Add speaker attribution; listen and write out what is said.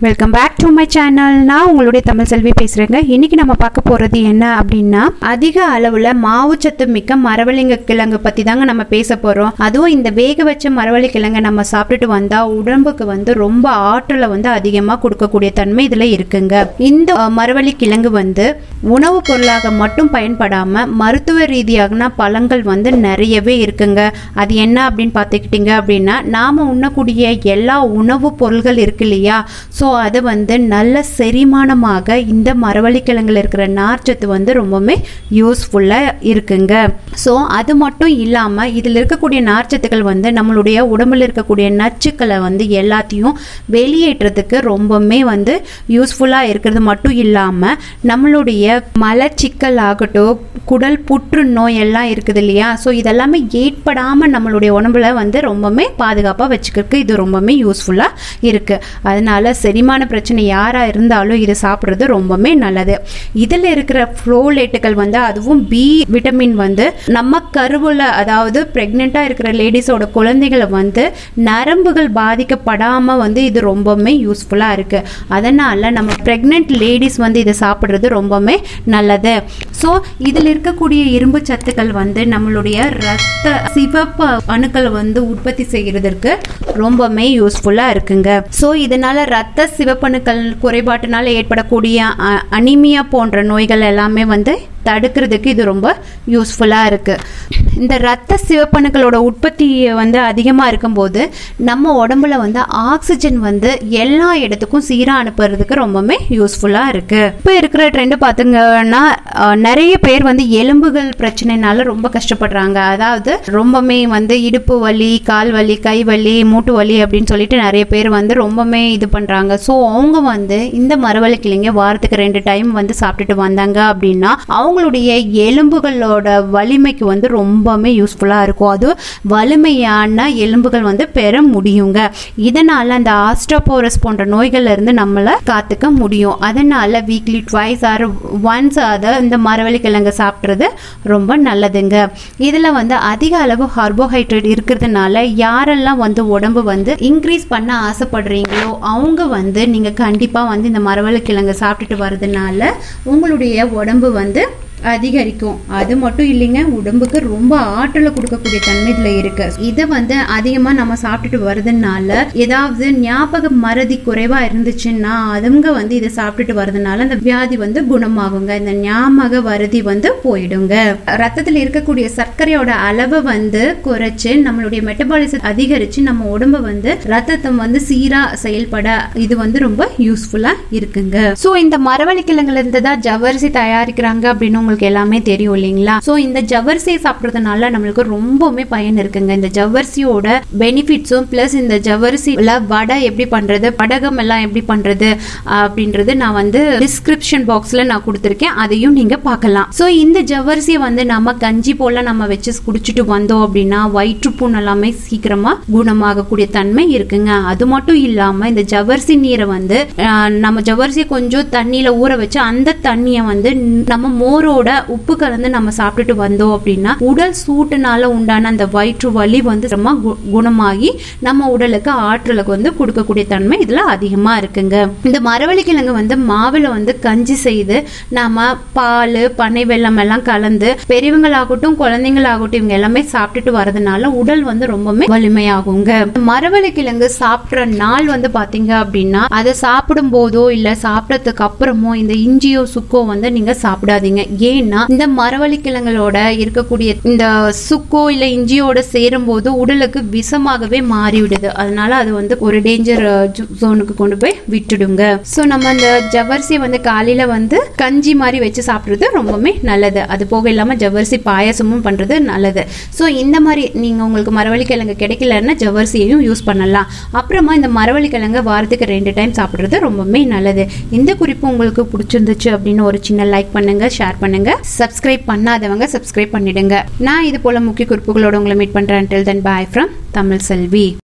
Speaker 1: welcome back to my channel நான் உங்களுடைய தமிழ் செல்வி பேசுகிறேங்க இன்னைக்கு நம்ம பார்க்க போகிறது என்ன அப்படின்னா அதிக அளவில் மாவுச்சத்து மிக்க மரவள்ளிங்க கிழங்கு பற்றி தாங்க நம்ம பேச போகிறோம் அதுவும் இந்த வேக வச்ச மரவள்ளி கிழங்கை நம்ம சாப்பிட்டுட்டு வந்தால் உடம்புக்கு வந்து ரொம்ப ஆற்றலை வந்து அதிகமாக கொடுக்கக்கூடிய தன்மை இதில் இருக்குங்க இந்த அஹ், மரவள்ளி கிழங்கு வந்து உணவுப் பொருளாக மட்டும் பயன்படாமல் மருத்துவ ரீதியாகனா பழங்கள் வந்து நிறையவே இருக்குங்க அது என்ன அப்படின்னு பார்த்துக்கிட்டிங்க அப்படின்னா நாம் உண்ணக்கூடிய எல்லா உணவுப் பொருள்கள் இருக்கு இல்லையா ஸோ அது வந்து நல்ல செரிமானமாக இந்த மரவள்ளிக்கிழங்குல இருக்கிற நார்ச்சத்து வந்து ரொம்பவுமே யூஸ்ஃபுல்லாக இருக்குங்க ஸோ அது மட்டும் இல்லாமல் இதில் இருக்கக்கூடிய நார்ச்சத்துக்கள் வந்து நம்மளுடைய உடம்புல இருக்கக்கூடிய நச்சுக்களை வந்து எல்லாத்தையும் வெளியேற்றதுக்கு ரொம்பவுமே வந்து யூஸ்ஃபுல்லாக இருக்கிறது மட்டும் இல்லாமல் நம்மளுடைய மலச்சிக்கல் ஆகட்டும் குடல் புற்றுநோய் எல்லாம் இருக்குது இல்லையா ஸோ இதெல்லாமே ஏற்படாமல் நம்மளுடைய உடம்புல வந்து ரொம்பவுமே பாதுகாப்பாக வச்சுக்கிறதுக்கு இது ரொம்பவுமே யூஸ்ஃபுல்லாக இருக்குது அதனால செரிமான பிரச்சனை யாராக இருந்தாலும் இது சாப்பிட்றது ரொம்பவுமே நல்லது இதில் இருக்கிற ஃப்ளோலேட்டுகள் வந்து அதுவும் பி விட்டமின் வந்து நம்ம கருவில் அதாவது ப்ரெக்னெண்ட்டாக இருக்கிற லேடிஸோட குழந்தைகளை வந்து நரம்புகள் பாதிக்கப்படாமல் வந்து இது ரொம்பவுமே யூஸ்ஃபுல்லாக இருக்குது அதனால் நம்ம ப்ரெக்னென்ட் லேடிஸ் வந்து இதை சாப்பிட்றது ரொம்பவுமே நல்லது ஸோ இதில் இருக்கக்கூடிய இரும்பு சத்துக்கள் வந்து நம்மளுடைய ரத்த சிவப்பு அணுக்களை வந்து உற்பத்தி செய்கிறதுக்கு ரொம்பவுமே யூஸ்ஃபுல்லாக இருக்குங்க ஸோ இதனால ரத்த சிவப்பணுக்கள் குறைபாட்டினால ஏற்படக்கூடிய அ- அனிமியா போன்ற நோய்கள் எல்லாமே வந்து தடுக்கிறதுக்கு இது ரொம்ப யூஸ்ஃபுல்லாக இருக்குது இந்த ரத்த சிவப்பணுக்களோட உற்பத்தி வந்து அதிகமாக இருக்கும்போது நம்ம உடம்புல வந்து ஆக்சிஜன் வந்து எல்லா இடத்துக்கும் சீராக அனுப்புறதுக்கு ரொம்பவுமே யூஸ்ஃபுல்லாக இருக்குது இப்போ இருக்கிற ட்ரெண்டு பார்த்துங்கன்னா அஹ், நிறைய பேர் வந்து எலும்புகள் பிரச்சனைனால ரொம்ப கஷ்டப்படுறாங்க அதாவது ரொம்பவுமே வந்து இடுப்பு வலி கால் வலி கை வலி மூட்டு வலி அப்படின்னு சொல்லிட்டு நிறைய பேர் வந்து ரொம்பவுமே இது பண்ணுறாங்க ஸோ அவங்க வந்து இந்த மரவள்ளி கிழங்க வாரத்துக்கு ரெண்டு டைம் வந்து சாப்பிட்டுட்டு வந்தாங்க அப்படின்னா அவங்களுடைய எலும்புகளோட வலிமைக்கு வந்து ரொம்பவுமே யூஸ்ஃபுல்லாக இருக்கும் அது வலிமையான எலும்புகள் வந்து பெற முடியுங்க இதனால் அந்த ஆஸ்ட்ரோபோரஸ் போன்ற நோய்கள்ல இருந்து நம்மளை காத்துக்க முடியும் அதனால வீக்லி ட்வைஸ் ஆர் ஒன்ஸ் அதை இந்த மரவள்ளி கிழங்கு சாப்பிட்றது ரொம்ப நல்லதுங்க இதில் வந்து அதிக அளவு கார்போஹைட்ரேட் இருக்கிறதுனால யாரெல்லாம் வந்து உடம்பு வந்து இன்க்ரீஸ் பண்ண ஆசைப்படுறீங்களோ அவங்க வந்து நீங்கள் கண்டிப்பாக வந்து இந்த மரவள்ளி கிழங்கு சாப்பிட்டுட்டு வர்றதுனால உங்களுடைய உடம்பு வந்து அதிகரிக்கும் அது மட்டும் இல்லைங்க உடம்புக்கு ரொம்ப ஆற்றலை கொடுக்கக்கூடிய தன்மை இதுல இருக்கு இதை வந்து அதிகமா நம்ம சாப்பிட்டுட்டு வருதுனால ஏதாவது ஞாபக மறதி குறைவா இருந்துச்சுன்னா அதுங்க வந்து இதை சாப்பிட்டுட்டு வரதுனால அந்த வியாதி வந்து குணமாகுங்க இந்த ஞாபக மறதி வந்து போயிடுங்க ரத்தத்தில் இருக்கக்கூடிய சர்க்கரையோட அளவை வந்து குறைச்சு நம்மளுடைய மெட்டபாலிசம் அதிகரிச்சு நம்ம உடம்ப வந்து ரத்தத்தை வந்து சீரா செயல்பட இது வந்து ரொம்ப யூஸ்ஃபுல்லா இருக்குங்க சோ இந்த மரவள்ளி கிழங்குல இருந்து தான் ஜவ்வரிசி தயாரிக்கிறாங்க அப்படின்னு உங்களுக்கு எல்லாமே தெரியும் இல்லைங்களா சோ இந்த ஜவ்வரிசியை சாப்பிட்றதுனால நம்மளுக்கு ரொம்பவுமே பயன் இருக்குங்க இந்த ஜவ்வரிசியோட பெனிஃபிட்ஸும் பிளஸ் இந்த ஜவ்வரிசியில வடை எப்படி பண்றது படகம் எல்லாம் எப்படி பண்றது அப்படின்றது நான் வந்து டிஸ்கிரிப்ஷன் பாக்ஸ்ல நான் கொடுத்துருக்கேன் அதையும் நீங்க பார்க்கலாம் சோ இந்த ஜவ்வரிசியை வந்து நம்ம கஞ்சி போல நம்ம வச்சு குடிச்சிட்டு வந்தோம் அப்படின்னா வயிற்றுப்புண் எல்லாமே சீக்கிரமா குணமாகக்கூடிய தன்மை இருக்குங்க அது மட்டும் இல்லாம இந்த ஜவ்வரிசி நீரை வந்து ஆஹ், நம்ம ஜவ்வரிசியை கொஞ்சம் தண்ணியில ஊற வச்சு அந்த தண்ணியை வந்து நம்ம மோரோட உப்பு கலந்து நம்ம சாப்பிட்டுட்டு வந்தோம் அப்படின்னா உடல் சூட்டுனால உண்டான அந்த வயிற்று வலி வந்து ரொம்ப கு- குணமாகி நம்ம உடலுக்கு ஆற்றலுக்கு வந்து கொடுக்கக்கூடிய தன்மை இதுல அதிகமா இருக்குங்க இந்த மரவள்ளி கிழங்கு வந்து மாவுல வந்து கஞ்சி செய்து நாம பால் பனை வெல்லம் எல்லாம் கலந்து பெரியவங்களாகட்டும் குழந்தைங்களாகட்டும் இவங்க எல்லாமே சாப்பிட்டுட்டு வரதுனால உடல் வந்து ரொம்பவுமே வலிமையாகுங்க மரவள்ளி கிழங்கு சாப்பிட்ற நாள் வந்து பாத்தீங்க அப்படின்னா அதை சாப்பிடும் போதோ இல்ல சாப்பிட்டதுக்கு அப்புறமோ இந்த இஞ்சியோ சுக்கோ வந்து நீங்க சாப்பிடாதீங்க ஏன்னா இந்த மரவள்ளி கிழங்களோட இருக்கக்கூடிய இந்த சுக்கோ இல்ல இஞ்சியோட சேரும் போது உடலுக்கு விஷமாகவே மாறிவிடுது அதனால அது வந்து ஒரு டேஞ்சர் ஜோனுக்கு கொண்டு போய் விட்டுடுங்க ஸோ நம்ம அந்த ஜவ்வரிசியை வந்து காலையில வந்து கஞ்சி மாதிரி வச்சு சாப்பிட்றது ரொம்பவுமே நல்லது அது போக இல்லாம ஜவ்வரிசி பாயாசமும் பண்றது நல்லது ஸோ இந்த மாதிரி நீங்க உங்களுக்கு மரவள்ளி கிழங்கு கிடைக்கலன்னா ஜவ்வரிசியையும் யூஸ் பண்ணலாம் அப்புறமா இந்த மரவள்ளி கிழங்கு வாரத்துக்கு ரெண்டு டைம் சாப்பிட்றது ரொம்பவுமே நல்லது இந்த குறிப்பு உங்களுக்கு பிடிச்சிருந்துச்சு அப்படின்னு ஒரு சின்ன லைக் பண்ணுங்க ஷேர் பண்ணுங்க சப்ஸ்கிரைப் பண்ணாதவங்க சப்ஸ்கிரைப் பண்ணிடுங்க நான் இது போல முக்கிய குறிப்புகளோட உங்களை மீட் பண்றேன் டில் தென் பாய் ஃப்ரம் தமிழ் செல்வி